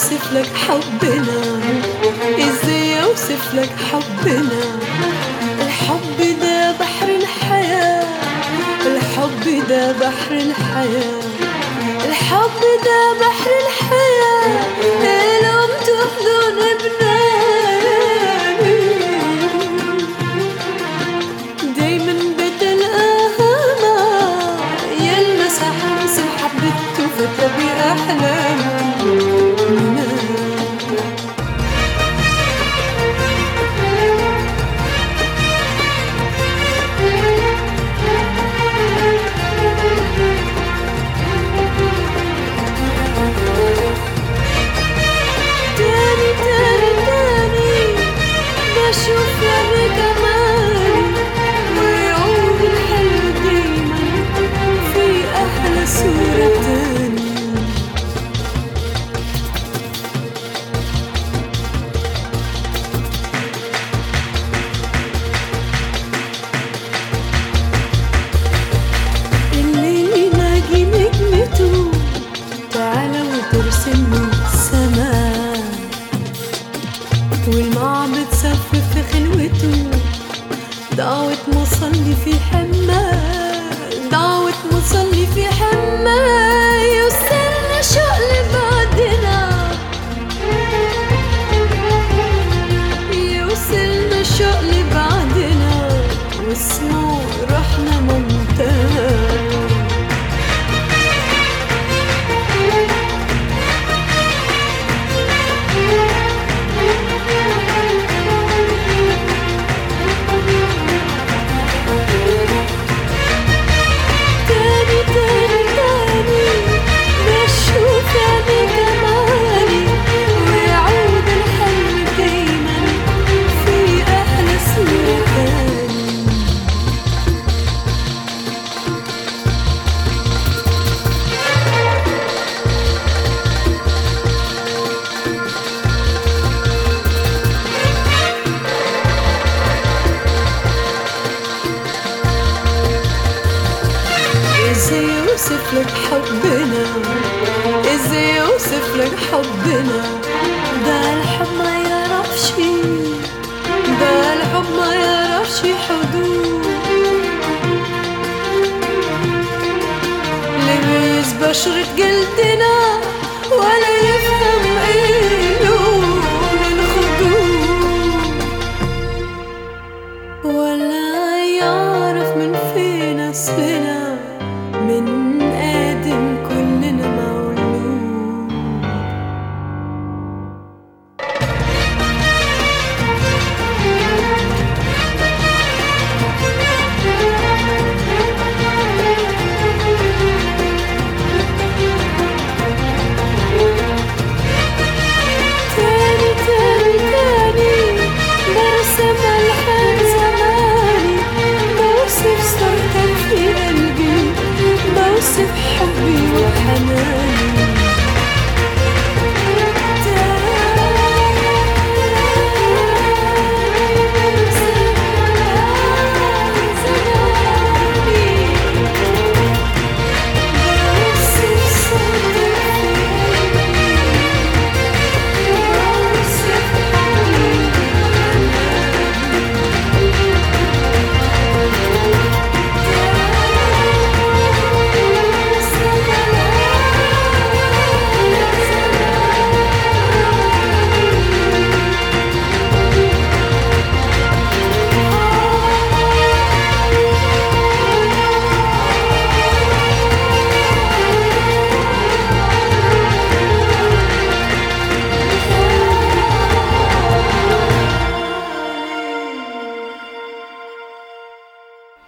اوصف لك حبنا ازاي اوصف لك حبنا الحب ده بحر الحياة الحب ده بحر الحياة الحب ده بحر الحياة لو تحضن بناني دايما بتلقاها يلمس حمس حبته فتبي أحلامنا تاني تاني تاني بشوف يعني كمان ويعود الحلم دايما في أحلى صورة تاني اللي ناجي نجمته تعالى وترسم السماء والمعبد صف في خلوته دعوة مصلي في حماه دعوة مصلي في حماه يوصلنا شوق لبعدنا يوصلنا شوق لبعدنا واسمه رحنا منتهى تاني تاني تاني بشوف يعني كمالي ويعود الحلم دايما في أحلى صورة تاني ازاي اوصف لك حبنا ازاي اوصف لك حبنا ده الحب ما يعرفش ده الحب ما يعرفش حدود لمس بشرة جلدنا ولا يفهم ايه لون الخدود ولا يعرف من فين اسفنا